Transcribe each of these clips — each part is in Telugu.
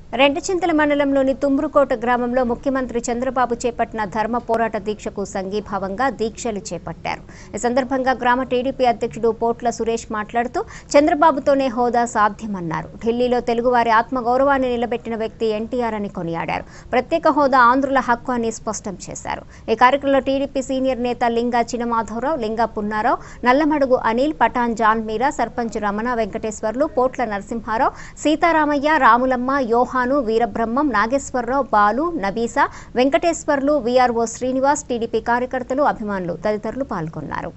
రెంటచింతల మండలంలోని తుమ్రుకోట గ్రామంలో ముఖ్యమంత్రి చంద్రబాబు చేపట్టిన ధర్మ పోరాట దీక్షకు సంఘీభావంగా దీక్షలు చేపట్టారు ఈ సందర్భంగా గ్రామ టీడీపీ అధ్యక్షుడు పోట్ల సురేష్ మాట్లాడుతూ చంద్రబాబుతోనే హోదా సాధ్యమన్నారు ఢిల్లీలో తెలుగువారి ఆత్మగౌరవాన్ని నిలబెట్టిన వ్యక్తి ఎన్టీఆర్ అని కొనియాడారు ప్రత్యేక హోదా ఆంధ్రుల హక్కు అని స్పష్టం చేశారు ఈ కార్యక్రమంలో టీడీపీ సీనియర్ నేత Linga Chinamadhavarao Linga Punnarao Nallamadugu Anil Pathan John Meera sarpanch Ramana Venkateswarlu Potla Narasimharao Seetharamaiah Ramulamma Yohanu Veerabrahmam Nageswararao Balu Nabisa Venkateswarlu VRO Srinivas TDP కార్యకర్తలు అభిమానులు తదితరులు పాల్గొన్నారు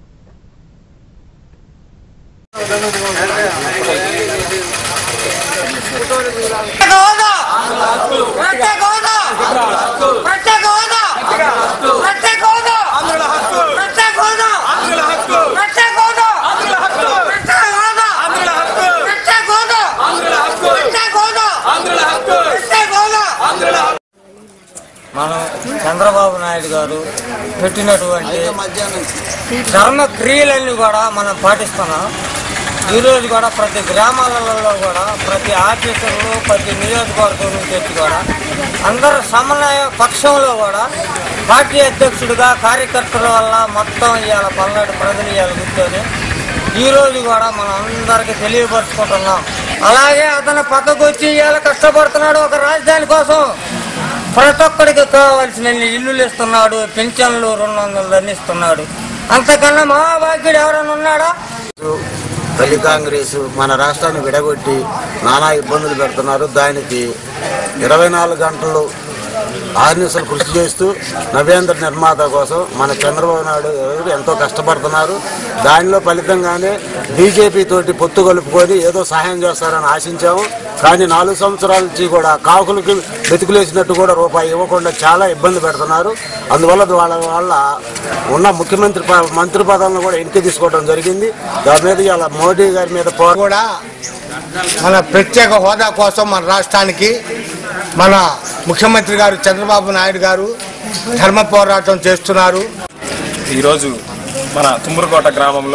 ప్రత్యేక హోదా ప్రత్యేక హోదా ప్రత్యేక హోదా ప్రత్యేక హోదా ప్రత్యేక హోదా ప్రత్యేక హోదా ప్రత్యేక హోదా ప్రత్యేక హోదా ప్రత్యేక హోదా ప్రత్యేక హోదా మనం చంద్రబాబు నాయుడు గారు పెట్టినటువంటి ధర్మ క్రియలన్నీ కూడా మనం పాటిస్తున్నాం ఈరోజు కూడా ప్రతి గ్రామాలలో కూడా ప్రతి ఆఫీసర్లు ప్రతి నియోజకవర్గం నుంచి వచ్చి కూడా అందరు సమన్వయ పక్షంలో కూడా పార్టీ అధ్యక్షుడిగా కార్యకర్తల వల్ల మొత్తం ఇవాళ పల్నాడు ప్రజలు ఇవాళ కూర్చొని ఈ రోజు కూడా మనం అందరికీ తెలియపరుచుకుంటున్నాం అలాగే అతను పక్కకు వచ్చి ఇవాళ కష్టపడుతున్నాడు ఒక రాజధాని కోసం ప్రతి ఒక్కడికి కావాల్సిన ఇల్లులు ఇస్తున్నాడు పెన్షన్లు రెండు వందలు అందిస్తున్నాడు అంతకన్నా మహాభాగ్యుడు ఎవరైనా ఉన్నాడా తల్లి కాంగ్రెస్ మన రాష్ట్రాన్ని విడగొట్టి నానా ఇబ్బందులు పెడుతున్నారు దానికి ఇరవై నాలుగు గంటలు ఆర్నిసలు కృషి చేస్తూ నవేంద్ర నిర్మాత కోసం మన చంద్రబాబు నాయుడు గారు ఎంతో కష్టపడుతున్నారు దానిలో ఫలితంగానే బీజేపీ తోటి పొత్తు కలుపుకొని ఏదో సహాయం చేస్తారని ఆశించాము కానీ నాలుగు సంవత్సరాల నుంచి కూడా కాకులకి వెతుకులేసినట్టు కూడా రూపాయి ఇవ్వకుండా చాలా ఇబ్బంది పెడుతున్నారు అందువల్ల వాళ్ళ వాళ్ళ ఉన్న ముఖ్యమంత్రి ప- మంత్రి పదవులను కూడా వెనక్కి తీసుకోవడం జరిగింది దాని మీద ఇవాళ మోడీ గారి మీద పో కూడా మన ప్రత్యేక హోదా కోసం మన రాష్ట్రానికి మన ముఖ్యమంత్రి గారు చంద్రబాబు నాయుడు గారు ధర్మ పోరాటం చేస్తున్నారు ఈరోజు మన తుమ్మరుకోట గ్రామంలో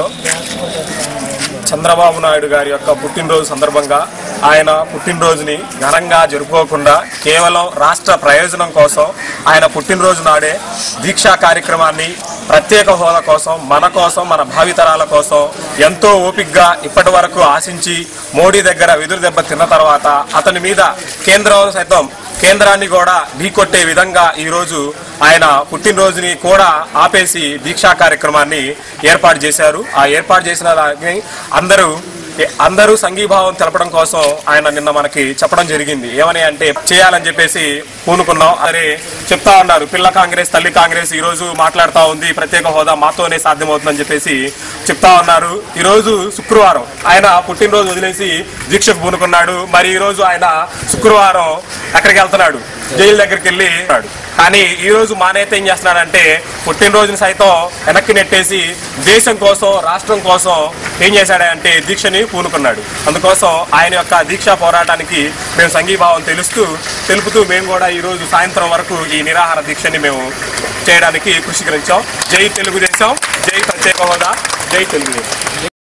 చంద్రబాబు నాయుడు గారి యొక్క పుట్టినరోజు సందర్భంగా ఆయన పుట్టినరోజుని ఘనంగా జరుపుకోకుండా కేవలం రాష్ట్ర ప్రయోజనం కోసం ఆయన పుట్టినరోజు నాడే దీక్షా కార్యక్రమాన్ని ప్రత్యేక హోదా కోసం మన కోసం మన భావితరాల కోసం ఎంతో ఓపిగ్గా ఇప్పటి వరకు ఆశించి మోడీ దగ్గర వెదురు దెబ్బ తిన్న తర్వాత అతని మీద కేంద్రం సైతం కేంద్రాన్ని కూడా ఢీకొట్టే విధంగా ఈరోజు ఆయన పుట్టినరోజుని కూడా ఆపేసి దీక్షా కార్యక్రమాన్ని ఏర్పాటు చేశారు ఆ ఏర్పాటు చేసిన దాన్ని అందరూ అందరూ సంఘీభావం తెలపడం కోసం ఆయన నిన్న మనకి చెప్పడం జరిగింది ఏమని అంటే చేయాలని చెప్పేసి పూనుకున్నాం అదే చెప్తా ఉన్నారు పిల్ల కాంగ్రెస్ తల్లి కాంగ్రెస్ ఈ రోజు మాట్లాడుతా ఉంది ప్రత్యేక హోదా మాతోనే సాధ్యమవుతుందని చెప్పేసి చెప్తా ఉన్నారు ఈ రోజు శుక్రవారం ఆయన పుట్టినరోజు వదిలేసి దీక్షకు పూనుకున్నాడు మరి ఈ రోజు ఆయన శుక్రవారం ఎక్కడికి వెళ్తున్నాడు జైలు దగ్గరికి వెళ్ళి ఉన్నాడు. కానీ ఈ రోజు మా నేత ఏం చేస్తున్నాడంటే పుట్టినరోజుని సైతం వెనక్కి నెట్టేసి దేశం కోసం రాష్ట్రం కోసం ఏం చేశాడంటే దీక్షని పూనుకున్నాడు అందుకోసం ఆయన యొక్క దీక్షా పోరాటానికి మేము సంఘీభావం తెలుస్తూ తెలుపుతూ మేము కూడా ఈ రోజు సాయంత్రం వరకు ఈ నిరాహార దీక్షని మేము చేయడానికి కృషికరించాం జై తెలుగుదేశం జై ప్రత్యేక హోదా జై తెలుగుదేశం